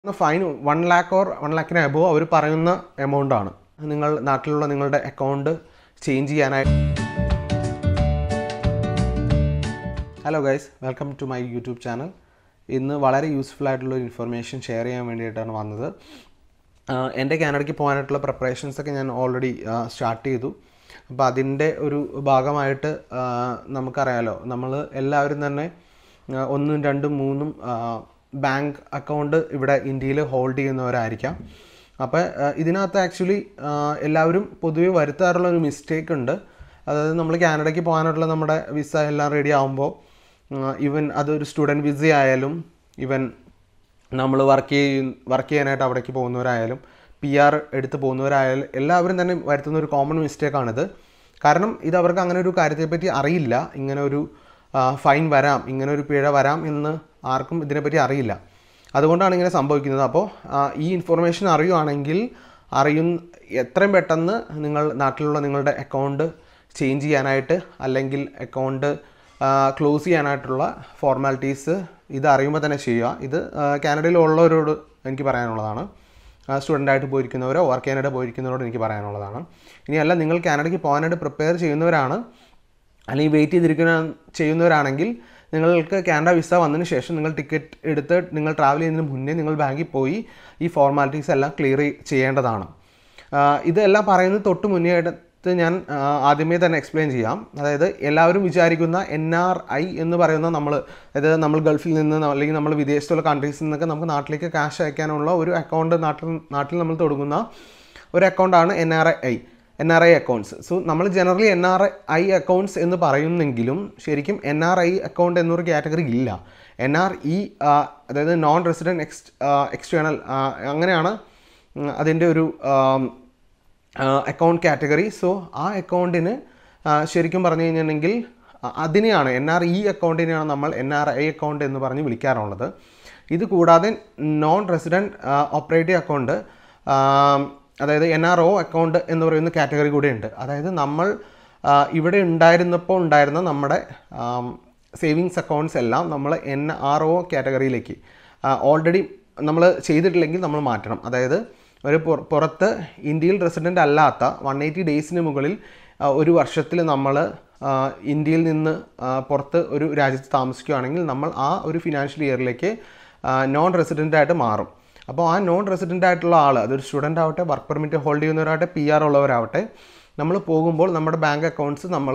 fine one lakh or one ലാക്കിന് above അവർ പറയുന്ന എമൗണ്ട് ആണ് നിങ്ങൾ നാട്ടിലുള്ള നിങ്ങളുടെ അക്കൗണ്ട് ചേഞ്ച് ചെയ്യാനായി hello guys welcome to my YouTube channel ഇന്ന് വളരെ യൂസ്ഫുൾ ആയിട്ടുള്ള ഒരു ഇൻഫർമേഷൻ ഷെയർ ചെയ്യാൻ വേണ്ടിയിട്ടാണ് വന്നത് ആഹ് എൻ്റെ കാനഡയ്ക്ക് പോകാനായിട്ടുള്ള പ്രിപ്പറേഷൻസ് ഒക്കെ ഞാൻ ഓൾറെഡി സ്റ്റാർട്ട് ചെയ്തു അപ്പോൾ അതിൻ്റെ ഒരു ഭാഗമായിട്ട് ആഹ് നമുക്കറിയാലോ നമ്മൾ എല്ലാവരും തന്നെ ആഹ് ഒന്നും രണ്ടും മൂന്നും ബാങ്ക് അക്കൗണ്ട് ഇവിടെ ഇന്ത്യയിൽ ഹോൾഡ് ചെയ്യുന്നവരായിരിക്കാം അപ്പോൾ ഇതിനകത്ത് ആക്ച്വലി എല്ലാവരും പൊതുവെ വരുത്താറുള്ള ഒരു മിസ്റ്റേക്ക് ഉണ്ട് അതായത് നമ്മൾ കാനഡയ്ക്ക് പോകാനായിട്ടുള്ള നമ്മുടെ വിസ എല്ലാം റെഡി ആകുമ്പോൾ ഈവൻ അതൊരു സ്റ്റുഡൻറ്റ് വിസ ആയാലും ഈവൻ നമ്മൾ വർക്ക് ചെയ്യ വർക്ക് ചെയ്യാനായിട്ട് അവിടേക്ക് പോകുന്നവരായാലും പി ആർ എടുത്ത് പോകുന്നവരായാലും എല്ലാവരും തന്നെ വരുത്തുന്ന ഒരു കോമൺ മിസ്റ്റേക്കാണിത് കാരണം ഇത് അവർക്ക് അങ്ങനെ ഒരു കാര്യത്തെപ്പറ്റി അറിയില്ല ഇങ്ങനെ ഒരു ഫൈൻ വരാം ഇങ്ങനെ ഒരു പിഴ വരാം എന്ന് ആർക്കും ഇതിനെപ്പറ്റി അറിയില്ല അതുകൊണ്ടാണ് ഇങ്ങനെ സംഭവിക്കുന്നത് അപ്പോൾ ഈ ഇൻഫർമേഷൻ അറിയുവാണെങ്കിൽ അറിയുന്ന എത്രയും പെട്ടെന്ന് നിങ്ങൾ നാട്ടിലുള്ള നിങ്ങളുടെ അക്കൗണ്ട് ചേഞ്ച് ചെയ്യാനായിട്ട് അല്ലെങ്കിൽ അക്കൗണ്ട് ക്ലോസ് ചെയ്യാനായിട്ടുള്ള ഫോർമാലിറ്റീസ് ഇത് അറിയുമ്പോൾ തന്നെ ചെയ്യുക ഇത് കാനഡയിലുള്ളവരോട് എനിക്ക് പറയാനുള്ളതാണ് സ്റ്റുഡൻ്റായിട്ട് പോയിരിക്കുന്നവരോ വർക്ക് ചെയ്യാനായിട്ട് പോയിരിക്കുന്നവരോട് എനിക്ക് പറയാനുള്ളതാണ് ഇനിയല്ല നിങ്ങൾ കാനഡയ്ക്ക് പോകാനായിട്ട് പ്രിപ്പയർ ചെയ്യുന്നവരാണ് അല്ലെങ്കിൽ വെയിറ്റ് ചെയ്തിരിക്കുന്ന ചെയ്യുന്നവരാണെങ്കിൽ നിങ്ങൾക്ക് കാനഡ വിസ വന്നതിന് ശേഷം നിങ്ങൾ ടിക്കറ്റ് എടുത്ത് നിങ്ങൾ ട്രാവൽ ചെയ്യുന്നതിന് മുന്നേ നിങ്ങൾ ബാങ്കിൽ പോയി ഈ ഫോർമാലിറ്റീസ് എല്ലാം ക്ലിയർ ചെയ്യേണ്ടതാണ് ഇതെല്ലാം പറയുന്നത് തൊട്ട് മുന്നേ ആയിട്ട് ഞാൻ ആദ്യമേ തന്നെ എക്സ്പ്ലെയിൻ ചെയ്യാം അതായത് എല്ലാവരും വിചാരിക്കുന്ന എൻ ആർ ഐ എന്ന് പറയുന്ന നമ്മൾ അതായത് നമ്മൾ ഗൾഫിൽ നിന്ന് അല്ലെങ്കിൽ നമ്മൾ വിദേശത്തുള്ള കൺട്രീസിൽ നിന്നൊക്കെ നമുക്ക് നാട്ടിലേക്ക് ക്യാഷ് അയക്കാനുള്ള ഒരു അക്കൗണ്ട് നാട്ടിൽ നാട്ടിൽ നമ്മൾ തുടങ്ങുന്ന ഒരു അക്കൗണ്ടാണ് N R I N R I accounts so നമ്മൾ generally N R I accounts എന്ന് പറയുന്നെങ്കിലും ശരിക്കും എൻ ആർ ഐ അക്കൗണ്ട് എന്നൊരു കാറ്റഗറി ഇല്ല എൻ ആർ ഇ അതായത് നോൺ റെസിഡൻറ്റ് എക്സ് എക്സ്റ്റേണൽ അങ്ങനെയാണ് അതിൻ്റെ ഒരു അക്കൗണ്ട് കാറ്റഗറി സോ ആ അക്കൗണ്ടിന് ശരിക്കും പറഞ്ഞു കഴിഞ്ഞിട്ടുണ്ടെങ്കിൽ അതിനെയാണ് എൻ ആർ ഇ അക്കൗണ്ടിനെയാണ് നമ്മൾ എൻ ആർ ഐ അക്കൗണ്ട് എന്ന് പറഞ്ഞ് വിളിക്കാറുള്ളത് ഇത് കൂടാതെ നോൺ റെസിഡൻറ്റ് ഓപ്പറേറ്റീവ് അക്കൗണ്ട് അതായത് എൻ ആർ ഒ അക്കൗണ്ട് എന്ന് പറയുന്ന കാറ്റഗറി കൂടെ ഉണ്ട് അതായത് നമ്മൾ ഇവിടെ ഉണ്ടായിരുന്നപ്പോൾ ഉണ്ടായിരുന്ന നമ്മുടെ സേവിങ്സ് അക്കൗണ്ട്സ് എല്ലാം നമ്മൾ എൻ ആർ ഒ കാറ്റഗറിയിലേക്ക് ഓൾറെഡി നമ്മൾ ചെയ്തിട്ടില്ലെങ്കിൽ നമ്മൾ മാറ്റണം അതായത് ഒരു പുറത്ത് ഇന്ത്യയിൽ റെസിഡൻ്റ് അല്ലാത്ത വൺ എയ്റ്റി ഡേയ്സിന് മുകളിൽ ഒരു വർഷത്തിൽ നമ്മൾ ഇന്ത്യയിൽ നിന്ന് പുറത്ത് ഒരു രാജ്യത്ത് താമസിക്കുകയാണെങ്കിൽ നമ്മൾ ആ ഒരു ഫിനാൻഷ്യൽ ഇയറിലേക്ക് നോൺ റെസിഡൻ്റ് ആയിട്ട് മാറും അപ്പോൾ ആ നോൺ റെസിഡൻ്റ് ആയിട്ടുള്ള ആൾ അതൊരു സ്റ്റുഡൻ്റ് ആവട്ടെ വർക്ക് പെർമിറ്റ് ഹോൾഡ് ചെയ്യുന്നവരാവട്ടെ പി ആർ ഉള്ളവരാവട്ടെ നമ്മൾ പോകുമ്പോൾ നമ്മുടെ ബാങ്ക് അക്കൗണ്ട്സ് നമ്മൾ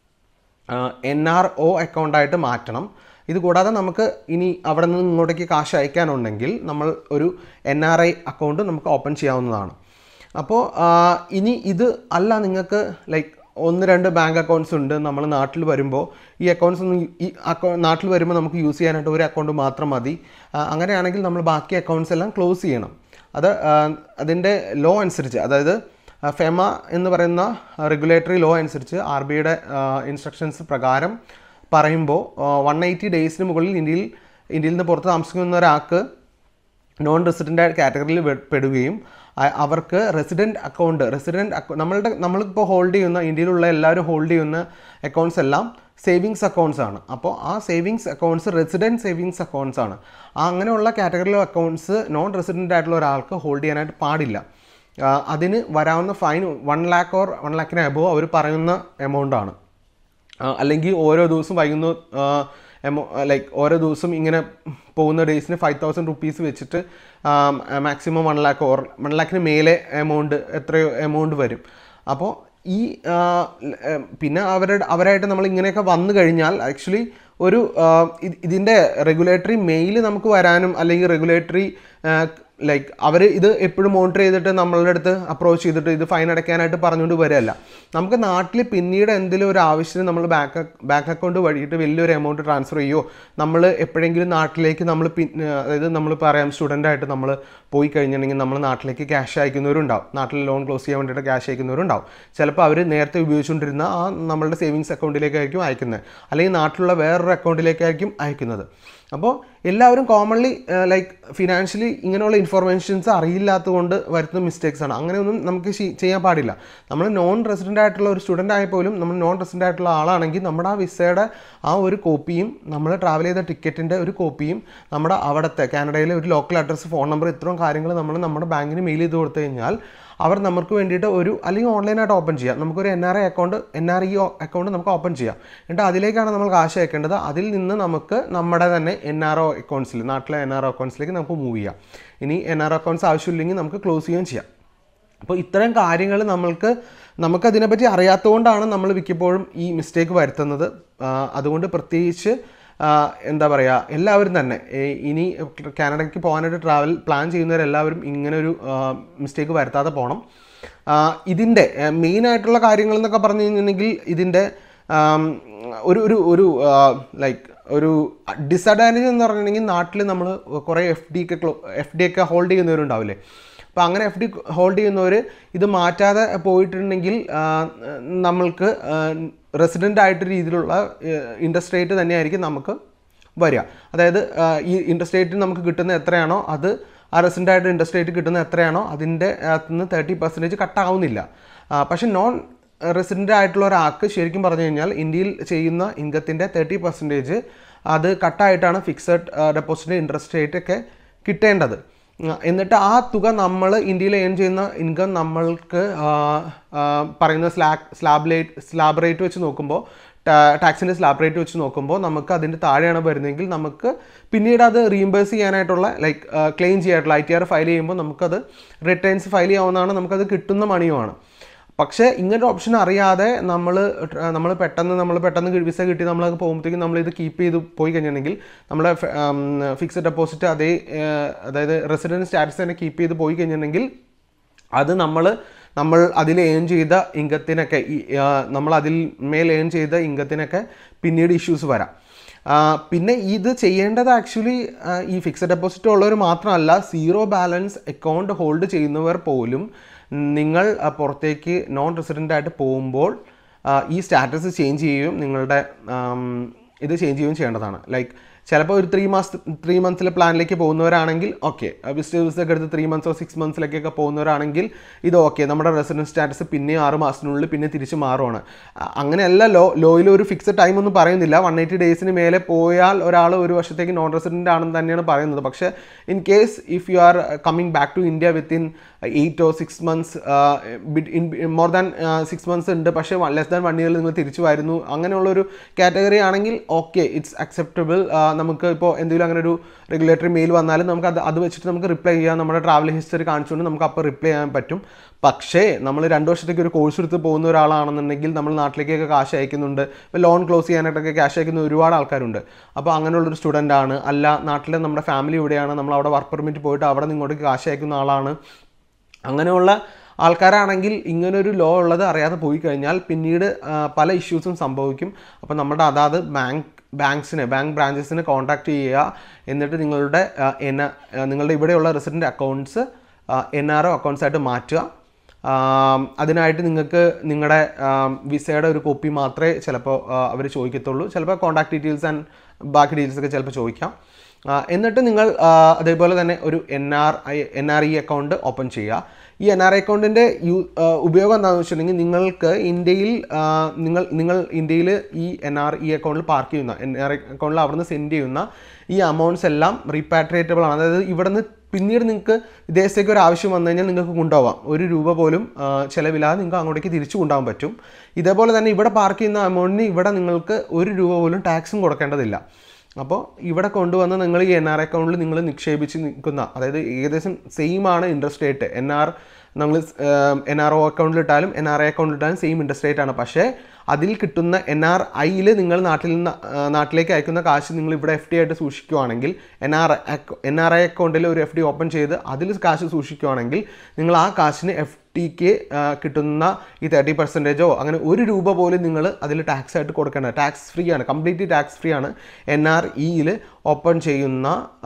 എൻ ആർ ഒ അക്കൗണ്ടായിട്ട് മാറ്റണം ഇത് കൂടാതെ നമുക്ക് ഇനി അവിടെ നിന്ന് ഇങ്ങോട്ടേക്ക് കാശ് അയക്കാനുണ്ടെങ്കിൽ നമ്മൾ ഒരു എൻ ആർ ഐ അക്കൗണ്ട് നമുക്ക് ഓപ്പൺ ചെയ്യാവുന്നതാണ് അപ്പോൾ ഇനി ഇത് അല്ല നിങ്ങൾക്ക് ലൈക്ക് ഒന്ന് രണ്ട് ബാങ്ക് അക്കൗണ്ട്സ് ഉണ്ട് നമ്മൾ നാട്ടിൽ വരുമ്പോൾ ഈ അക്കൗണ്ട്സ് ഒന്നും ഈ അക്കൗ നാട്ടിൽ വരുമ്പോൾ നമുക്ക് യൂസ് ചെയ്യാനായിട്ട് ഒരു അക്കൗണ്ട് മാത്രം മതി അങ്ങനെയാണെങ്കിൽ നമ്മൾ ബാക്കി അക്കൗണ്ട്സ് എല്ലാം ക്ലോസ് ചെയ്യണം അത് അതിൻ്റെ ലോ അനുസരിച്ച് അതായത് ഫെമ എന്ന് പറയുന്ന റെഗുലേറ്ററി ലോ അനുസരിച്ച് ആർ ബി ഐയുടെ ഇൻസ്ട്രക്ഷൻസ് പ്രകാരം പറയുമ്പോൾ വൺ എയ്റ്റി ഡേയ്സിന് മുകളിൽ ഇന്ത്യയിൽ ഇന്ത്യയിൽ നിന്ന് പുറത്ത് താമസിക്കുന്ന ഒരാൾക്ക് നോൺ റെസിഡൻ്റ് കാറ്റഗറിയിൽ പെടുകയും അവർക്ക് റെസിഡൻറ്റ് അക്കൗണ്ട് റെസിഡൻറ്റ് അക്കൗ നമ്മളുടെ നമ്മളിപ്പോൾ ഹോൾഡ് ചെയ്യുന്ന ഇന്ത്യയിലുള്ള എല്ലാവരും ഹോൾഡ് ചെയ്യുന്ന അക്കൗണ്ട്സ് എല്ലാം സേവിങ്സ് അക്കൗണ്ട്സ് ആണ് അപ്പോൾ ആ savings accounts resident savings accounts ആണ് ആ അങ്ങനെയുള്ള കാറ്റഗറിയിലെ അക്കൗണ്ട്സ് നോൺ റെസിഡൻ്റ് ആയിട്ടുള്ള ഒരാൾക്ക് ഹോൾഡ് ചെയ്യാനായിട്ട് പാടില്ല അതിന് വരാവുന്ന fine one lakh or one ലാക്കിന് അബോവ് അവർ പറയുന്ന എമൗണ്ട് ആണ് അല്ലെങ്കിൽ ഓരോ ദിവസം വൈകുന്ന എമോ ലൈക്ക് ഓരോ ദിവസം ഇങ്ങനെ പോകുന്ന ഡേയ്സിന് ഫൈവ് തൗസൻഡ് റുപ്പീസ് വെച്ചിട്ട് maximum one lakh or one ലാക്കിന് മേലെ എമൗണ്ട് എത്രയോ എമൗണ്ട് വരും അപ്പോൾ ഈ പിന്നെ അവരുടെ അവരായിട്ട് നമ്മൾ ഇങ്ങനെയൊക്കെ വന്നു കഴിഞ്ഞാൽ ആക്ച്വലി ഒരു ഇതിൻ്റെ റെഗുലേറ്ററി മെയിൽ നമുക്ക് വരാനും അല്ലെങ്കിൽ റെഗുലേറ്ററി ലൈക്ക് അവർ ഇത് എപ്പോഴും മോണിറ്റർ ചെയ്തിട്ട് നമ്മളുടെ അടുത്ത് അപ്രോച്ച് ചെയ്തിട്ട് ഇത് ഫൈൻ അടയ്ക്കാനായിട്ട് പറഞ്ഞുകൊണ്ട് വരികയല്ല നമുക്ക് നാട്ടിൽ പിന്നീട് എന്തെങ്കിലും ഒരു ആവശ്യത്തിന് നമ്മൾ ബാങ്ക് ബാങ്ക് അക്കൗണ്ട് വഴിയിട്ട് വലിയൊരു എമൗണ്ട് ട്രാൻസ്ഫർ ചെയ്യുമോ നമ്മൾ എപ്പോഴെങ്കിലും നാട്ടിലേക്ക് നമ്മൾ പിന്നെ അതായത് നമ്മൾ പറയാം സ്റ്റുഡൻ്റായിട്ട് നമ്മൾ പോയി കഴിഞ്ഞിട്ടുണ്ടെങ്കിൽ നമ്മൾ നാട്ടിലേക്ക് ക്യാഷ് അയക്കുന്നവരുണ്ടാവും നാട്ടിൽ ലോൺ ക്ലോസ് ചെയ്യാൻ വേണ്ടിയിട്ട് ക്യാഷ് അയക്കുന്നവരുണ്ടാവും ചിലപ്പോൾ അവർ നേരത്തെ ഉപയോഗിച്ചുകൊണ്ടിരുന്ന ആ നമ്മളുടെ സേവിങ്സ് അക്കൗണ്ടിലേക്കായിരിക്കും അയക്കുന്നത് അല്ലെങ്കിൽ നാട്ടിലുള്ള വേറൊരു അക്കൗണ്ടിലേക്കായിരിക്കും അയക്കുന്നത് അപ്പോൾ എല്ലാവരും കോമൺലി ലൈക്ക് ഫിനാൻഷ്യലി ഇങ്ങനെയുള്ള ഇൻഫർമേഷൻസ് അറിയില്ലാത്തതുകൊണ്ട് വരുന്ന മിസ്റ്റേക്സ് ആണ് അങ്ങനെയൊന്നും നമുക്ക് ശി- ചെയ്യാൻ പാടില്ല നമ്മൾ നോൺ റെസിഡൻ്റ് ആയിട്ടുള്ള ഒരു സ്റ്റുഡൻ്റ് ആയ പോലും നമ്മൾ നോൺ റെസിഡൻ്റ് ആയിട്ടുള്ള ആളാണെങ്കിൽ നമ്മുടെ ആ വിസയുടെ ആ ഒരു കോപ്പിയും നമ്മൾ ട്രാവൽ ചെയ്ത ടിക്കറ്റിൻ്റെ ഒരു കോപ്പിയും നമ്മുടെ അവിടുത്തെ കാനഡയിലെ ഒരു ലോക്കൽ അഡ്രസ്സ് ഫോൺ നമ്പർ ഇത്രയും കാര്യങ്ങൾ നമ്മൾ നമ്മുടെ ബാങ്കിന് മെയിൽ ചെയ്ത് കൊടുത്തു കഴിഞ്ഞാൽ അവർ നമുക്ക് വേണ്ടിയിട്ട് ഒരു അല്ലെങ്കിൽ ഓൺലൈനായിട്ട് ഓപ്പൺ ചെയ്യാം നമുക്കൊരു N R I account N R E account നമുക്ക് ഓപ്പൺ ചെയ്യാം എന്നിട്ട് അതിലേക്കാണ് നമ്മൾ കാശ് അയക്കേണ്ടത് അതിൽ നിന്ന് നമുക്ക് നമ്മുടെ തന്നെ എൻ ആർ ഒ അക്കൗണ്ട്സിൽ നാട്ടിലെ എൻ ആർ ഒ അക്കൗണ്ട്സിലേക്ക് നമുക്ക് മൂവ് ചെയ്യാം ഇനി എൻ ആർ ഒ അക്കൗണ്ട്സ് ആവശ്യമില്ലെങ്കിൽ നമുക്ക് ക്ലോസ് ചെയ്യുകയും ചെയ്യാം അപ്പോൾ ഇത്തരം കാര്യങ്ങൾ നമ്മൾക്ക് നമുക്കതിനെപ്പറ്റി അറിയാത്തതുകൊണ്ടാണ് നമ്മൾ മിക്കപ്പോഴും ഈ മിസ്റ്റേക്ക് വരുത്തുന്നത് ആ, അതുകൊണ്ട് പ്രത്യേകിച്ച് ആ, എന്താ പറയുക എല്ലാവരും തന്നെ ഏ, ഇനി കാനഡയ്ക്ക് പോകാനായിട്ട് ട്രാവൽ പ്ലാൻ ചെയ്യുന്നവരെല്ലാവരും ഇങ്ങനെ ഒരു മിസ്റ്റേക്ക് വരുത്താതെ പോകണം ആ, ഇതിൻ്റെ മെയിൻ ആയിട്ടുള്ള കാര്യങ്ങൾ എന്നൊക്കെ പറഞ്ഞു കഴിഞ്ഞിട്ടുണ്ടെങ്കിൽ ഇതിൻ്റെ ആം, ഒരു ഒരു ഒരു ലൈക്ക് ഒരു ഡിസഡ്വാൻറ്റേജ് എന്ന് പറഞ്ഞിട്ടുണ്ടെങ്കിൽ നാട്ടിൽ നമ്മൾ കുറേ എഫ് ഡി ഒക്കെ എഫ് ഡി ഒക്കെ ഹോൾഡ് ചെയ്യുന്നവരുണ്ടാവില്ലേ അപ്പോൾ അങ്ങനെ എഫ് ഡി ഹോൾഡ് ചെയ്യുന്നവർ ഇത് മാറ്റാതെ പോയിട്ടുണ്ടെങ്കിൽ ആ, നമ്മൾക്ക് റെസിഡൻ്റ് ആയിട്ട് രീതിയിലുള്ള ഇൻട്രസ്റ്റ് റേറ്റ് തന്നെയായിരിക്കും നമുക്ക് വരിക അതായത് ആ, ഈ ഇൻട്രസ്റ്റ് റേറ്റ് നമുക്ക് കിട്ടുന്ന എത്രയാണോ അത് ആ റെസിഡൻ്റ് ആയിട്ട് ഇൻട്രസ്റ്റ് റേറ്റ് കിട്ടുന്ന എത്രയാണോ അതിൻ്റെ അകത്തുനിന്ന് തേർട്ടി പെർസെൻറ്റേജ് കട്ടാവുന്നില്ല പക്ഷെ നോൺ റെസിഡൻ്റ് ആയിട്ടുള്ള ഒരാൾക്ക് ശരിക്കും പറഞ്ഞു കഴിഞ്ഞാൽ ഇന്ത്യയിൽ ചെയ്യുന്ന ഇൻകത്തിൻ്റെ തേർട്ടി പെർസെൻറ്റേജ് അത് കട്ടായിട്ടാണ് ഫിക്സഡ് ഡെപ്പോസിറ്റ് ഇൻട്രസ്റ്റ് റേറ്റ് ഒക്കെ കിട്ടേണ്ടത് ഉം, എന്നിട്ട് ആ തുക നമ്മൾ ഇന്ത്യയിൽ ഏൺ ചെയ്യുന്ന ഇൻകം നമ്മൾക്ക് ആ, ആ, പറയുന്ന slab slab rate slab rate വെച്ച് നോക്കുമ്പോൾ ടാക്സിൻ്റെ സ്ലാബ് റേറ്റ് വെച്ച് നോക്കുമ്പോൾ നമുക്ക് അതിൻ്റെ താഴെയാണ് വരുന്നതെങ്കിൽ നമുക്ക് പിന്നീട് അത് റീംബേഴ്സ് ചെയ്യാനായിട്ടുള്ള ലൈക്ക് ക്ലെയിം ചെയ്യാനായിട്ടുള്ള ഐ ടി ആർ ഫയൽ ചെയ്യുമ്പോൾ നമുക്കത് റിട്ടേൺസ് ഫയൽ ചെയ്യാവുന്നതാണ് നമുക്കത് കിട്ടുന്ന മണിയുമാണ് പക്ഷേ ഇങ്ങനൊരു ഓപ്ഷൻ അറിയാതെ നമ്മൾ നമ്മൾ പെട്ടെന്ന് നമ്മൾ പെട്ടെന്ന് വിസ കിട്ടി നമ്മൾ പോകുമ്പോഴത്തേക്കും നമ്മൾ ഇത് കീപ്പ് ചെയ്ത് പോയി കഴിഞ്ഞിട്ടുണ്ടെങ്കിൽ നമ്മുടെ ഫിക്സഡ് ഡെപ്പോസിറ്റ് അതേ ആ, അതായത് റെസിഡൻറ്റ് സ്റ്റാറ്റസ് തന്നെ കീപ്പ് ചെയ്ത് പോയി കഴിഞ്ഞിട്ടുണ്ടെങ്കിൽ അത് നമ്മൾ നമ്മൾ അതിൽ ഏൺ ചെയ്ത ഇൻകത്തിനൊക്കെ ഈ, ആ, നമ്മൾ അതിൽ മേൽ ഏൺ ചെയ്ത ഇൻകത്തിനൊക്കെ പിന്നീട് ഇഷ്യൂസ് വരാം ആ, പിന്നെ ഇത് ചെയ്യേണ്ടത് ആക്ച്വലി ഈ ഫിക്സഡ് ഡെപ്പോസിറ്റ് ഉള്ളവർ മാത്രമല്ല സീറോ ബാലൻസ് അക്കൗണ്ട് ഹോൾഡ് ചെയ്യുന്നവർ പോലും നിങ്ങൾ ആ, പുറത്തേക്ക് നോൺ റെസിഡൻ്റ് ആയിട്ട് പോകുമ്പോൾ ആ, ഈ സ്റ്റാറ്റസ് ചേഞ്ച് ചെയ്യുകയും നിങ്ങളുടെ ആം, ഇത് ചേഞ്ച് ചെയ്യുകയും ചെയ്യേണ്ടതാണ് ലൈക്ക് ചിലപ്പോൾ ഒരു ത്രീ മാസ ത്രീ മന്ത്സിലെ പ്ലാനിലേക്ക് പോകുന്നവരാണെങ്കിൽ ഓക്കെ വിസിറ്റ് വിസ ഒക്കെ എടുത്ത് ത്രീ മന്ത്സോ സിക്സ് മന്ത്സിലേക്കൊക്കെ പോകുന്നവരാണെങ്കിൽ ഇത് ഓക്കെ നമ്മുടെ റെസിഡൻസ് സ്റ്റാറ്റസ് പിന്നെ ആറ് മാസത്തിനുള്ളിൽ പിന്നെ തിരിച്ച് മാറുവാണ് അ- അങ്ങനെയല്ല ലോ ലോയിൽ ഒരു ഫിക്സഡ് ടൈം ഒന്നും പറയുന്നില്ല വൺ എയ്റ്റി ഡേയ്സിന് മേലെ പോയാൽ ഒരാൾ ഒരു വർഷത്തേക്ക് നോൺ റെസിഡൻ്റ് ആണെന്ന് തന്നെയാണ് പറയുന്നത് പക്ഷേ in case if you are coming back to India within eight or six months in more than six months ഉണ്ട് പക്ഷേ ലെസ് ദാൻ വൺ ഇയറിൽ നിങ്ങൾ തിരിച്ചു വരുന്നു അങ്ങനെയുള്ളൊരു കാറ്റഗറി ആണെങ്കിൽ ഓക്കെ ഇറ്റ്സ് അക്സെപ്റ്റബിൾ നമുക്ക് ഇപ്പോൾ എന്തെങ്കിലും അങ്ങനെ ഒരു റെഗുലേറ്ററി മെയിൽ വന്നാലും നമുക്ക് അത് അത് വെച്ചിട്ട് നമുക്ക് റിപ്ലൈ ചെയ്യാം നമ്മുടെ ട്രാവൽ ഹിസ്റ്ററി കാണിച്ചുകൊണ്ട് നമുക്ക് അപ്പോൾ റിപ്ലൈ ചെയ്യാൻ പറ്റും പക്ഷേ നമ്മൾ രണ്ട് വർഷത്തേക്ക് ഒരു കോഴ്സ് എടുത്ത് പോകുന്ന ഒരാളാണെന്നുണ്ടെങ്കിൽ നമ്മൾ നാട്ടിലേക്കൊക്കെ കാശ് അയക്കുന്നുണ്ട് ഇപ്പോൾ ലോൺ ക്ലോസ് ചെയ്യാനായിട്ടൊക്കെ ക്യാഷ് അയക്കുന്ന ഒരുപാട് ആൾക്കാരുണ്ട് അപ്പോൾ അങ്ങനെയുള്ളൊരു സ്റ്റുഡൻ്റ് ആണ് അല്ല നാട്ടിലെ നമ്മുടെ ഫാമിലി ഇവിടെയാണ് നമ്മൾ അവിടെ വർക്ക് പെർമിറ്റ് പോയിട്ട് അവിടെ നിന്ന് ഇങ്ങോട്ടേക്ക് കാശ് അയക്കുന്ന ആളാണ് അങ്ങനെയുള്ള ആൾക്കാരാണെങ്കിൽ ഇങ്ങനൊരു ലോ ഉള്ളത് അറിയാതെ പോയി കഴിഞ്ഞാൽ പിന്നീട് ആ, പല ഇഷ്യൂസും സംഭവിക്കും അപ്പോൾ നമ്മുടെ അതാത് ബാങ്ക് ബാങ്ക്സിനെ ബാങ്ക് ബ്രാഞ്ചസിനെ കോൺടാക്ട് ചെയ്യുക എന്നിട്ട് നിങ്ങളുടെ ആ, എന ആ, നിങ്ങളുടെ ഇവിടെയുള്ള resident accounts N R O accounts ആയിട്ട് മാറ്റുക ആം, അതിനായിട്ട് നിങ്ങൾക്ക് നിങ്ങളുടെ വിസയുടെ ഒരു കോപ്പി മാത്രമേ ചിലപ്പോൾ അവർ ചോദിക്കത്തുള്ളൂ ചിലപ്പോൾ കോൺടാക്ട് ഡീറ്റെയിൽസ് ആൻഡ് ബാക്കി ഡീറ്റെയിൽസ് ഒക്കെ ചിലപ്പോൾ ചോദിക്കാം ആ, എന്നിട്ട് നിങ്ങൾ ആ, അതേപോലെ തന്നെ ഒരു N R I N R E account open ചെയ്യുക ഈ എൻ ആർ ഐ അക്കൗണ്ടിൻ്റെ യു ആ, ഉപയോഗം എന്താണെന്ന് വെച്ചിട്ടുണ്ടെങ്കിൽ നിങ്ങൾക്ക് ഇന്ത്യയിൽ ആ, നിങ്ങൾ നിങ്ങൾ ഇന്ത്യയിൽ ഈ എൻ ആർ ഇ അക്കൗണ്ടിൽ പാർക്ക് ചെയ്യുന്ന എൻ ആർ ഐ അക്കൗണ്ടിൽ അവിടുന്ന് സെൻഡ് ചെയ്യുന്ന ഈ അമൗണ്ട്സ് എല്ലാം റീപാട്രിയേറ്റബിൾ ആണ് അതായത് ഇവിടുന്ന് പിന്നീട് നിങ്ങൾക്ക് വിദേശത്തേക്ക് ഒരു ആവശ്യം വന്നു കഴിഞ്ഞാൽ നിങ്ങൾക്ക് കൊണ്ടുപോകാം ഒരു രൂപ പോലും ആ, ചിലവില്ലാതെ നിങ്ങൾക്ക് അങ്ങോട്ടേക്ക് തിരിച്ചു കൊണ്ടുപോകാൻ പറ്റും ഇതേപോലെ തന്നെ ഇവിടെ പാർക്ക് ചെയ്യുന്ന അമൗണ്ടിന് ഇവിടെ നിങ്ങൾക്ക് ഒരു രൂപ പോലും ടാക്സും കൊടുക്കേണ്ടതില്ല അപ്പോൾ ഇവിടെ കൊണ്ടുവന്ന് നിങ്ങൾ ഈ എൻ ആർ അക്കൗണ്ടിൽ നിങ്ങൾ നിക്ഷേപിച്ച് നിൽക്കുന്ന അതായത് ഏകദേശം സെയിം ആണ് ഇൻട്രസ്റ്റ് റേറ്റ് എൻ ആർ നമ്മൾ എൻ ആർ ഒ അക്കൗണ്ടിലിട്ടാലും എൻ ആർ ഐ അക്കൗണ്ടിലിട്ടാലും സെയിം ഇൻട്രസ്റ്റ് റേറ്റ് ആണ് പക്ഷേ അതിൽ കിട്ടുന്ന എൻ ആർ ഐയിൽ നിങ്ങൾ നാട്ടിൽ നിന്ന് ആ, നാട്ടിലേക്ക് അയക്കുന്ന കാശ് നിങ്ങൾ ഇവിടെ എഫ് ഡി ആയിട്ട് സൂക്ഷിക്കുകയാണെങ്കിൽ N R N R I അക്കൗണ്ടിൽ ഒരു എഫ് ഡി ഓപ്പൺ ചെയ്ത് അതിൽ കാശ് സൂക്ഷിക്കുകയാണെങ്കിൽ നിങ്ങൾ ആ കാശിന് എഫ് ടിക്ക് കിട്ടുന്ന ഈ തേർട്ടി പെർസെൻറ്റേജോ അങ്ങനെ ഒരു രൂപ പോലും നിങ്ങൾ അതിൽ ടാക്സ് ആയിട്ട് കൊടുക്കേണ്ട ടാക്സ് ഫ്രീ ആണ് കംപ്ലീറ്റ്ലി ടാക്സ് ഫ്രീ ആണ് എൻ ആർ ഇയിൽ ഓപ്പൺ ചെയ്യുന്ന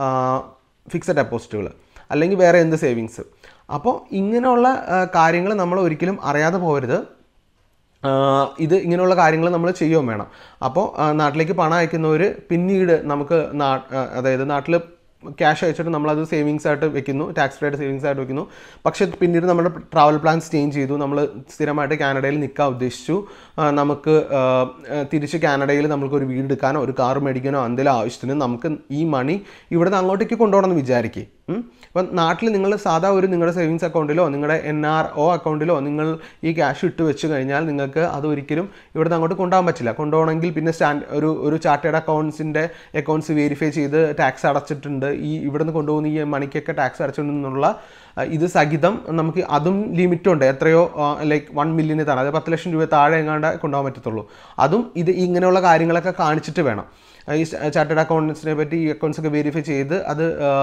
ഫിക്സഡ് ഡെപ്പോസിറ്റുകൾ അല്ലെങ്കിൽ വേറെ എന്ത് സേവിങ്സ് അപ്പോൾ ഇങ്ങനെയുള്ള കാര്യങ്ങൾ നമ്മൾ ഒരിക്കലും അറിയാതെ പോകരുത് ആഹ് ഇത് ഇങ്ങനെയുള്ള കാര്യങ്ങൾ നമ്മൾ ചെയ്യുകയും വേണം അപ്പോൾ ആഹ് നാട്ടിലേക്ക് പണം അയക്കുന്നവർ പിന്നീട് നമുക്ക് നാ ആഹ് അതായത് നാട്ടിൽ ക്യാഷ് അയച്ചിട്ട് നമ്മളത് സേവിങ്സ് ആയിട്ട് വെക്കുന്നു ടാക്സ് ഫ്രീ ആയിട്ട് സേവിങ്സ് ആയിട്ട് വെക്കുന്നു പക്ഷേ പിന്നീട് നമ്മുടെ ട്രാവൽ പ്ലാൻസ് ചേഞ്ച് ചെയ്തു നമ്മൾ സ്ഥിരമായിട്ട് കാനഡയിൽ നിൽക്കാൻ ഉദ്ദേശിച്ചു ആഹ് നമുക്ക് ആഹ് ആഹ് തിരിച്ച് കാനഡയിൽ നമുക്ക് ഒരു വീട് എടുക്കാനോ ഒരു കാർ മേടിക്കാനോ എന്തെങ്കിലും ആവശ്യത്തിന് നമുക്ക് ഈ മണി ഇവിടുന്ന് അങ്ങോട്ടേക്ക് കൊണ്ടുപോകണമെന്ന് വിചാരിക്കും അപ്പം നാട്ടിൽ നിങ്ങൾ സാധാ ഒരു നിങ്ങളുടെ സേവിങ്സ് അക്കൗണ്ടിലോ നിങ്ങളുടെ എൻ ആർ ഒ അക്കൗണ്ടിലോ നിങ്ങൾ ഈ ക്യാഷ് ഇട്ട് വെച്ച് കഴിഞ്ഞാൽ നിങ്ങൾക്ക് അത് ഒരിക്കലും ഇവിടുന്ന് അങ്ങോട്ട് കൊണ്ടുപോകാൻ പറ്റില്ല കൊണ്ടുപോകണമെങ്കിൽ പിന്നെ സ്റ്റാൻഡ് ഒരു ഒരു ചാർട്ടേഡ് അക്കൗണ്ട്സിൻ്റെ അക്കൗണ്ട്സ് വെരിഫൈ ചെയ്ത് ടാക്സ് അടച്ചിട്ടുണ്ട് ഈ ഇവിടുന്ന് കൊണ്ടുപോകുന്ന ഈ മണിക്കൊക്കെ ടാക്സ് അടച്ചിട്ടുണ്ടെന്നുള്ള അഹ് ഇത് സഹിതം നമുക്ക് അതും ലിമിറ്റുണ്ട് എത്രയോ ലൈക്ക് വൺ മില്യന് താഴെ അതായത് പത്ത് ലക്ഷം രൂപ താഴെ എങ്ങാണ്ട് കൊണ്ടുപോകാൻ പറ്റത്തുള്ളൂ അതും ഇത് ഇങ്ങനെയുള്ള കാര്യങ്ങളൊക്കെ കാണിച്ചിട്ട് വേണം ഈ ചാർട്ടേഡ് അക്കൗണ്ട്സിനെ പറ്റി ഈ അക്കൗണ്ട്സ് ഒക്കെ വെരിഫൈ ചെയ്ത് അത്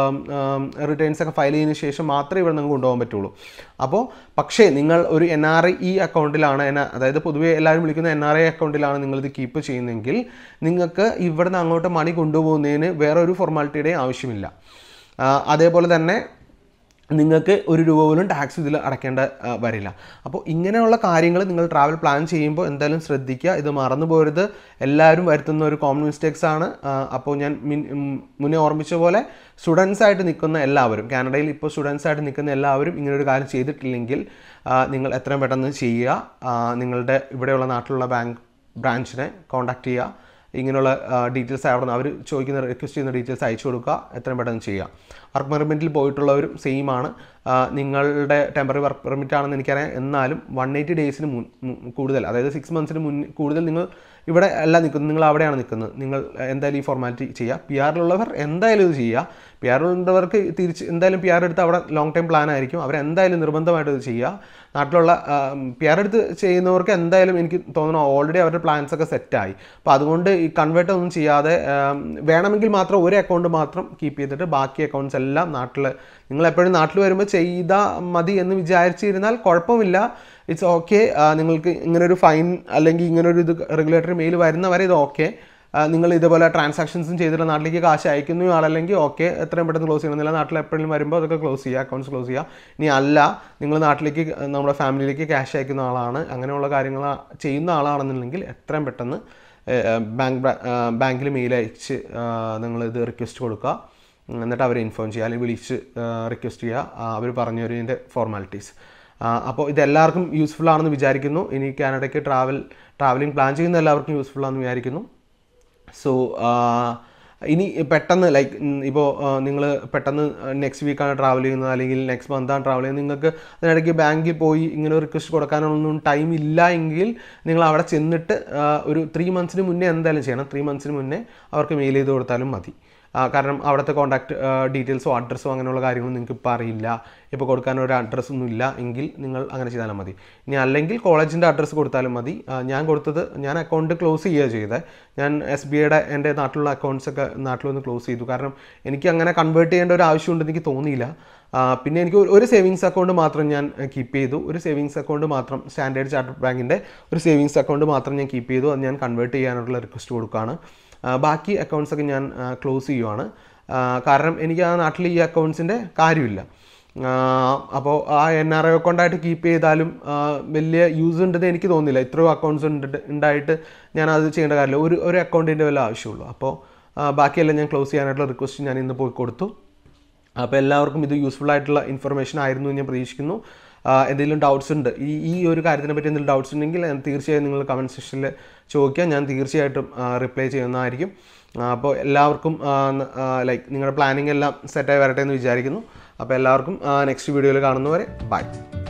റിട്ടേൺസ് ഒക്കെ ഫയൽ ചെയ്തതിന് ശേഷം മാത്രമേ ഇവിടെ നിങ്ങൾക്ക് കൊണ്ടുപോകാൻ പറ്റുള്ളൂ അപ്പോൾ പക്ഷേ നിങ്ങൾ ഒരു എൻ ആർ ഐ അക്കൗണ്ടിലാണ് എന്ന അതായത് പൊതുവെ എല്ലാവരും വിളിക്കുന്ന എൻ ആർ ഐ അക്കൗണ്ടിലാണ് നിങ്ങളിത് കീപ്പ് ചെയ്യുന്നതെങ്കിൽ നിങ്ങൾക്ക് ഇവിടുന്ന് അങ്ങോട്ട് മണി കൊണ്ടുപോകുന്നതിന് വേറെ ഒരു ഫോർമാലിറ്റിയുടെയും ആവശ്യമില്ല ആ, അതേപോലെ തന്നെ നിങ്ങൾക്ക് ഒരു രൂപ പോലും ടാക്സ് ഇതിൽ അടയ്ക്കേണ്ട ആ, വരില്ല അപ്പോൾ ഇങ്ങനെയുള്ള കാര്യങ്ങൾ നിങ്ങൾ ട്രാവൽ പ്ലാൻ ചെയ്യുമ്പോൾ എന്തായാലും ശ്രദ്ധിക്കുക ഇത് മറന്നു പോരുത് എല്ലാവരും വരുത്തുന്ന ഒരു കോമൺ മിസ്റ്റേക്സ് ആണ് ആ, അപ്പോൾ ഞാൻ മിൻ- ഉം, മുന്നേ ഓർമ്മിച്ച പോലെ സ്റ്റുഡൻസ് ആയിട്ട് നിൽക്കുന്ന എല്ലാവരും കാനഡയിൽ ഇപ്പോൾ സ്റ്റുഡൻസ് ആയിട്ട് നിൽക്കുന്ന എല്ലാവരും ഇങ്ങനെ ഒരു കാര്യം ചെയ്തിട്ടില്ലെങ്കിൽ ആ, നിങ്ങൾ എത്രയും പെട്ടെന്ന് ചെയ്യുക ആ, നിങ്ങളുടെ ഇവിടെയുള്ള നാട്ടിലുള്ള ബാങ്ക് ബ്രാഞ്ചിനെ കോൺടാക്ട് ചെയ്യുക ഇങ്ങനെയുള്ള ഡീറ്റെയിൽസ് അവിടെ നിന്ന് അവർ ചോദിക്കുന്ന റിക്വസ്റ്റ് ചെയ്യുന്ന ഡീറ്റെയിൽസ് അയച്ചു കൊടുക്കുക എത്രയും പെട്ടെന്ന് ചെയ്യുക വർക്ക് പെർമിറ്റിൽ പോയിട്ടുള്ളവരും സെയിം ആണ് ആ, നിങ്ങളുടെ ടെമ്പററി വർക്ക് പെർമിറ്റ് ആണെന്ന് എനിക്കറിയാം എന്നാലും വൺ എയ്റ്റി ഡേയ്സിന് മുൻ മു- കൂടുതൽ അതായത് സിക്സ് മന്ത്സിന് മുൻ കൂടുതൽ നിങ്ങൾ ഇവിടെ അല്ല നിൽക്കുന്നത് നിങ്ങൾ അവിടെയാണ് നിൽക്കുന്നത് നിങ്ങൾ എന്തായാലും ഈ ഫോർമാലിറ്റി ചെയ്യുക പി ആറിലുള്ളവർ എന്തായാലും ഇത് ചെയ്യുക പി ആറിലുള്ളവർക്ക് തിരിച്ച് എന്തായാലും പി ആർ എടുത്ത് അവിടെ ലോങ് ടൈം പ്ലാൻ ആയിരിക്കും അവരെന്തായാലും നിർബന്ധമായിട്ട് ഇത് ചെയ്യുക നാട്ടിലുള്ള പി ആർ എടുത്ത് ചെയ്യുന്നവർക്ക് എന്തായാലും എനിക്ക് തോന്നുന്നു ഓൾറെഡി അവരുടെ പ്ലാൻസ് ഒക്കെ സെറ്റായി അപ്പോൾ അതുകൊണ്ട് ഈ കൺവേർട്ട് ഒന്നും ചെയ്യാതെ ആം, വേണമെങ്കിൽ മാത്രം ഒരു അക്കൗണ്ട് മാത്രം കീപ്പ് ചെയ്തിട്ട് ബാക്കി അക്കൗണ്ട്സ് എല്ലാം നാട്ടിൽ നിങ്ങൾ എപ്പോഴും നാട്ടിൽ വരുമ്പോൾ ചെയ്താൽ മതി എന്ന് വിചാരിച്ചിരുന്നാൽ കുഴപ്പമില്ല ഇറ്റ്സ് ഓക്കെ നിങ്ങൾക്ക് ഇങ്ങനൊരു ഫൈൻ അല്ലെങ്കിൽ ഇങ്ങനൊരു ഇത് റെഗുലേറ്ററി മെയിൽ വരുന്നവരെ ഇത് ഓക്കെ നിങ്ങൾ ഇതുപോലെ ട്രാൻസാക്ഷൻസും ചെയ്തിട്ട് നാട്ടിലേക്ക് കാശ് അയക്കുന്ന ആളല്ലെങ്കിൽ ഓക്കെ എത്രയും പെട്ടെന്ന് ക്ലോസ് ചെയ്യണമെന്നില്ല നാട്ടിൽ എപ്പോഴും വരുമ്പോൾ അതൊക്കെ ക്ലോസ് ചെയ്യുക അക്കൗണ്ട്സ് ക്ലോസ് ചെയ്യുക ഇനി അല്ല നിങ്ങൾ നാട്ടിലേക്ക് നമ്മുടെ ഫാമിലിയിലേക്ക് ക്യാഷ് അയക്കുന്ന ആളാണ് അങ്ങനെയുള്ള കാര്യങ്ങൾ ചെയ്യുന്ന ആളാണെന്നുണ്ടെങ്കിൽ എത്രയും പെട്ടെന്ന് ബാങ്ക് ബാങ്കിൽ മെയിൽ അയച്ച് നിങ്ങൾ ഇത് റിക്വസ്റ്റ് കൊടുക്കുക എന്നിട്ട് അവരെ ഇൻഫോം ചെയ്യുക അല്ലെങ്കിൽ വിളിച്ച് റിക്വസ്റ്റ് ചെയ്യുക അവർ പറഞ്ഞു തരുന്നതിൻ്റെ ഫോർമാലിറ്റീസ് അപ്പോൾ ഇത് എല്ലാവർക്കും യൂസ്ഫുൾ ആണെന്ന് വിചാരിക്കുന്നു ഇനി കാനഡയ്ക്ക് ട്രാവൽ ട്രാവലിംഗ് പ്ലാൻ ചെയ്യുന്ന എല്ലാവർക്കും യൂസ്ഫുൾ ആണെന്ന് വിചാരിക്കുന്നു സോ ഇനി പെട്ടെന്ന് ലൈക്ക് ഇപ്പോൾ നിങ്ങൾ പെട്ടെന്ന് നെക്സ്റ്റ് വീക്കാണ് ട്രാവൽ ചെയ്യുന്നത് അല്ലെങ്കിൽ നെക്സ്റ്റ് മന്താണ് ട്രാവൽ ചെയ്യുന്നത് നിങ്ങൾക്ക് അതിനിടയ്ക്ക് ബാങ്കിൽ പോയി ഇങ്ങനെ റിക്വസ്റ്റ് കൊടുക്കാനൊന്നും ടൈം ഇല്ല എങ്കിൽ നിങ്ങൾ അവിടെ ചെന്നിട്ട് ആ, ഒരു ത്രീ മന്ത്സിന് മുന്നേ എന്തായാലും ചെയ്യണം ത്രീ മന്ത്സിന് മുന്നേ അവർക്ക് മെയിൽ ചെയ്ത് കൊടുത്താലും മതി ആ, കാരണം അവിടുത്തെ കോൺടാക്ട് ഡീറ്റെയിൽസോ അഡ്രസ്സോ അങ്ങനെയുള്ള കാര്യങ്ങളും നിങ്ങൾക്ക് ഇപ്പോൾ അറിയില്ല ഇപ്പോൾ കൊടുക്കാൻ ഒരു അഡ്രസ്സൊന്നും ഇല്ല എങ്കിൽ നിങ്ങൾ അങ്ങനെ ചെയ്താലും മതി ഇനി അല്ലെങ്കിൽ കോളേജിൻ്റെ അഡ്രസ്സ് കൊടുത്താലും മതി ആ, ഞാൻ കൊടുത്തത് ഞാൻ അക്കൗണ്ട് ക്ലോസ് ചെയ്യുക ചെയ്തത് ഞാൻ എസ് ബി ഐയുടെ എൻ്റെ നാട്ടിലുള്ള അക്കൗണ്ട്സ് ഒക്കെ നാട്ടിൽ വന്ന് ക്ലോസ് ചെയ്തു കാരണം എനിക്ക് അങ്ങനെ കൺവേർട്ട് ചെയ്യേണ്ട ഒരു ആവശ്യമുണ്ടെന്ന് എനിക്ക് തോന്നിയില്ല ആ, പിന്നെ എനിക്ക് ഒരു- ഒരു സേവിങ്സ് അക്കൗണ്ട് മാത്രം ഞാൻ കീപ്പ് ചെയ്തു ഒരു സേവിങ്സ് അക്കൗണ്ട് മാത്രം സ്റ്റാൻഡേർഡ് ചാർട്ടേഡ് ബാങ്കിൻ്റെ ഒരു സേവിങ്സ് അക്കൗണ്ട് മാത്രം ഞാൻ കീപ്പ് ചെയ്തു അത് ഞാൻ കൺവേർട്ട് ചെയ്യാനുള്ള റിക്വസ്റ്റ് കൊടുക്കുകയാണ് ആ, ബാക്കി അക്കൗണ്ട്സ് ഒക്കെ ഞാൻ ക്ലോസ് ചെയ്യുവാണ് ആ, കാരണം എനിക്ക് ആ നാട്ടിൽ ഈ അക്കൗണ്ട്സിൻ്റെ കാര്യമില്ല അപ്പോൾ ആ എൻ ആർ ഐ അക്കൗണ്ടായിട്ട് കീപ്പ് ചെയ്താലും ആ, വലിയ യൂസ് ഉണ്ടെന്ന് എനിക്ക് തോന്നുന്നില്ല ഇത്രയും അക്കൗണ്ട്സ് ഉണ്ട് ഉണ്ടായിട്ട് ഞാൻ അത് ചെയ്യേണ്ട കാര്യമില്ല ഒരു ഒരു അക്കൗണ്ടിൻ്റെ വല്ല ആവശ്യമുള്ളൂ അപ്പോൾ ആ, ബാക്കിയെല്ലാം ഞാൻ ക്ലോസ് ചെയ്യാനായിട്ടുള്ള റിക്വസ്റ്റ് ഞാൻ ഇന്ന് പോയി കൊടുത്തു അപ്പോൾ എല്ലാവർക്കും ഇത് യൂസ്ഫുൾ ആയിട്ടുള്ള ഇൻഫർമേഷൻ ആയിരുന്നു എന്ന് ഞാൻ പ്രതീക്ഷിക്കുന്നു ആ, എന്തെങ്കിലും ഡൗട്ട്സ് ഉണ്ട് ഈ ഈ ഒരു കാര്യത്തിനെ പറ്റി എന്തെങ്കിലും ഡൗട്ട്സ് ഉണ്ടെങ്കിൽ ഞാൻ തീർച്ചയായും നിങ്ങൾ കമൻറ്റ് സെക്ഷനിൽ ചോദിക്കുക ഞാൻ തീർച്ചയായിട്ടും റിപ്ലൈ ചെയ്യുന്നതായിരിക്കും ആ, അപ്പോൾ എല്ലാവർക്കും ലൈക്ക് നിങ്ങളുടെ പ്ലാനിങ് എല്ലാം സെറ്റായി വരട്ടെ എന്ന് വിചാരിക്കുന്നു അപ്പോൾ എല്ലാവർക്കും നെക്സ്റ്റ് വീഡിയോയിൽ കാണുന്നവരെ ബൈ